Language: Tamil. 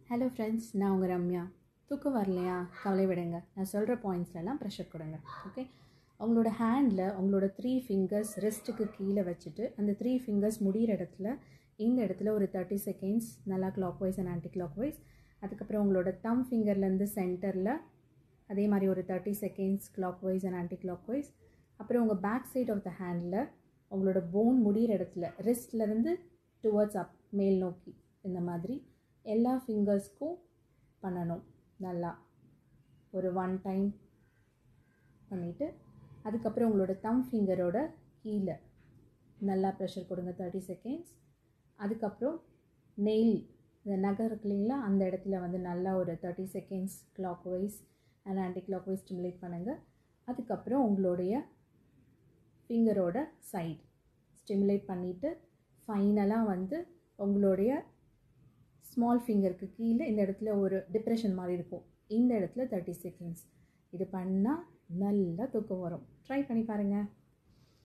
ஹலோ ஃப்ரெண்ட்ஸ் நான் உங்கள் ரம்யா தூக்கம் வரலையா கவலை விடுங்க நான் சொல்கிற பாயிண்ட்ஸ்லலாம் ப்ரெஷர் கொடுங்க ஓகே உங்களோட ஹேண்டில் உங்களோட த்ரீ ஃபிங்கர்ஸ் ரெஸ்ட்டுக்கு கீழே வச்சுட்டு அந்த த்ரீ ஃபிங்கர்ஸ் முடிகிற இடத்துல இந்த இடத்துல ஒரு தேர்ட்டி செகண்ட்ஸ் நல்லா clockwise and anticlockwise அதுக்கப்புறம் உங்களோட தம் ஃபிங்கர்லேருந்து சென்டரில் அதே மாதிரி ஒரு thirty seconds clockwise and anticlockwise அப்புறம் உங்கள் back side of the handle உங்களோட போன் முடிகிற இடத்துல ரிஸ்ட்லேருந்து டுவர்ட்ஸ் அப் மேல் நோக்கி இந்த மாதிரி எல்லா ஃபிங்கர்ஸ்க்கும் பண்ணணும் நல்லா ஒரு ஒன் டைம் பண்ணிவிட்டு அதுக்கப்புறம் உங்களோட தம் ஃபிங்கரோட கீழே நல்லா ப்ரெஷர் கொடுங்க தேர்ட்டி செகண்ட்ஸ் அதுக்கப்புறம் நெயில் இந்த நகை இருக்கு இல்லைங்களா அந்த இடத்துல வந்து நல்லா ஒரு thirty seconds clockwise and anticlockwise stimulate பண்ணுங்கள் அதுக்கப்புறம் உங்களுடைய ஃபிங்கரோட சைட் ஸ்டிமுலேட் பண்ணிவிட்டு ஃபைனலாக வந்து உங்களுடைய ஸ்மால் ஃபிங்கருக்கு கீழே இந்த இடத்துல ஒரு டிப்ரெஷன் மாதிரி இருக்கும் இந்த இடத்துல தேர்ட்டி செகண்ட்ஸ் இது பண்ணால் நல்லா தூக்கம் வரும் ட்ரை பண்ணி பாருங்கள்